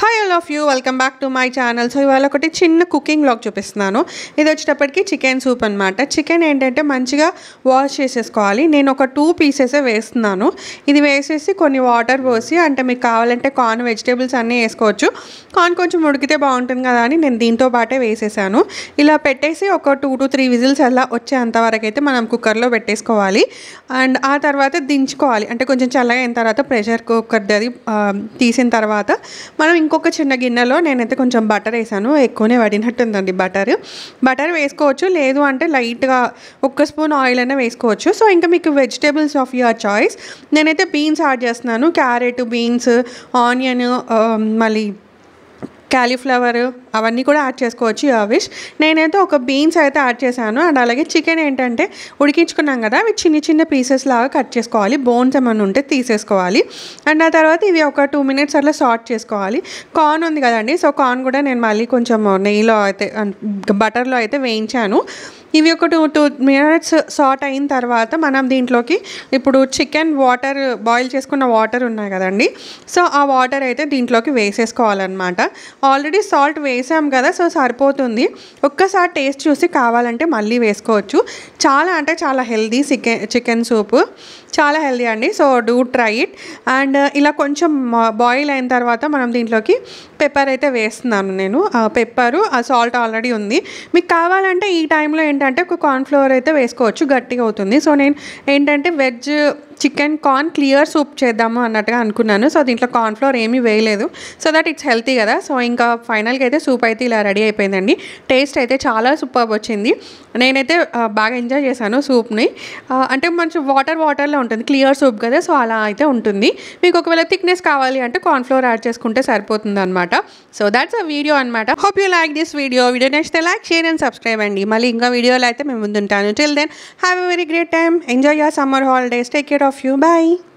hi all of you welcome back to my channel so ఇవాళ ఒకటి చిన్న cooking blog చూపిస్తున్నాను ఇది వచ్చేటప్పటికి చికెన్ సూప్ అనమాట చికెన్ ఏంటంటే మంచిగా వాష్ చేసేసుకోవాలి నేను ఒక టూ పీసెసే వేస్తున్నాను ఇది వేసేసి కొన్ని వాటర్ పోసి అంటే మీకు కావాలంటే కార్న్ వెజిటేబుల్స్ అన్నీ వేసుకోవచ్చు కార్న్ కొంచెం ఉడికితే బాగుంటుంది కదా అని నేను దీంతో పాటే వేసేసాను ఇలా పెట్టేసి ఒక టూ టు త్రీ విజిల్స్ అలా వచ్చేంత వరకు అయితే మనం కుక్కర్లో పెట్టేసుకోవాలి అండ్ ఆ తర్వాత దించుకోవాలి అంటే కొంచెం చల్లగా అయిన తర్వాత ప్రెషర్ కుక్కర్ అది ఆ, తీసిన తర్వాత మనం ఇంకొక చిన్న గిన్నెలో నేనైతే కొంచెం బటర్ వేసాను ఎక్కువనే పడినట్టుందండి బటర్ బటర్ వేసుకోవచ్చు లేదు అంటే లైట్గా ఒక్క స్పూన్ ఆయిల్ అయినా వేసుకోవచ్చు సో ఇంకా మీకు వెజిటేబుల్స్ ఆఫ్ యువర్ చాయిస్ నేనైతే బీన్స్ యాడ్ చేస్తున్నాను క్యారెట్ బీన్స్ ఆనియన్ మళ్ళీ క్యాలీఫ్లవర్ అవన్నీ కూడా యాడ్ చేసుకోవచ్చు యువర్ విష్ నేనైతే ఒక బీన్స్ అయితే యాడ్ చేశాను అండ్ అలాగే చికెన్ ఏంటంటే ఉడికించుకున్నాం కదా అవి చిన్న చిన్న పీసెస్ లాగా కట్ చేసుకోవాలి బోన్స్ ఏమైనా ఉంటే తీసేసుకోవాలి అండ్ ఆ తర్వాత ఇవి ఒక టూ మినిట్స్ అట్లా సార్ట్ చేసుకోవాలి కార్న్ ఉంది కదండి సో కార్న్ కూడా నేను మళ్ళీ కొంచెం నెయ్యిలో అయితే బటర్లో అయితే వేయించాను ఇవి ఒక టూ టూ మినిట్స్ సార్ట్ అయిన తర్వాత మనం దీంట్లోకి ఇప్పుడు చికెన్ వాటర్ బాయిల్ చేసుకున్న వాటర్ ఉన్నాయి కదండి సో ఆ వాటర్ అయితే దీంట్లోకి వేసేసుకోవాలన్నమాట ఆల్రెడీ సాల్ట్ వేసాం కదా సో సరిపోతుంది ఒక్కసారి టేస్ట్ చూసి కావాలంటే మళ్ళీ వేసుకోవచ్చు చాలా అంటే చాలా హెల్దీ చికెన్ చికెన్ సూప్ చాలా హెల్దీ అండి so do try it and ఇలా కొంచెం బాయిల్ అయిన తర్వాత మనం దీంట్లోకి పెప్పర్ అయితే వేస్తున్నాను నేను ఆ పెప్పరు ఆ సాల్ట్ ఆల్రెడీ ఉంది మీకు కావాలంటే ఈ టైంలో ఏంటంటే ఒక కార్న్ఫ్లవర్ అయితే వేసుకోవచ్చు గట్టిగా అవుతుంది సో నేను ఏంటంటే veg chicken corn clear soup చేద్దాము అన్నట్టుగా అనుకున్నాను సో దీంట్లో కార్న్ఫ్లవర్ ఏమీ వేయలేదు సో దట్ ఇట్స్ హెల్తీ కదా సో ఇంకా ఫైనల్గా అయితే సూప్ అయితే ఇలా రెడీ అయిపోయిందండి టేస్ట్ అయితే చాలా సూపర్ వచ్చింది నేనైతే ఆ, బాగా ఎంజాయ్ చేశాను సూప్ని ఆ, అంటే మంచి వాటర్ వాటర్లో ఉంటుంది క్లియర్ సూప్ కదా సో అలా అయితే ఉంటుంది మీకు ఒకవేళ థిక్నెస్ కావాలి అంటే కార్న్ఫ్లవర్ యాడ్ చేసుకుంటే సరిపోతుంది అనమాట సో దాట్స్ అ వీడియో అనమాట hope you like this video video నచ్చితే లైక్ షేర్ అండ్ సబ్స్క్రైబ్ అండి మళ్ళీ ఇంకా వీడియోలో అయితే మేము ముందుంటాను till then have a very great time enjoy your summer holidays take care of you bye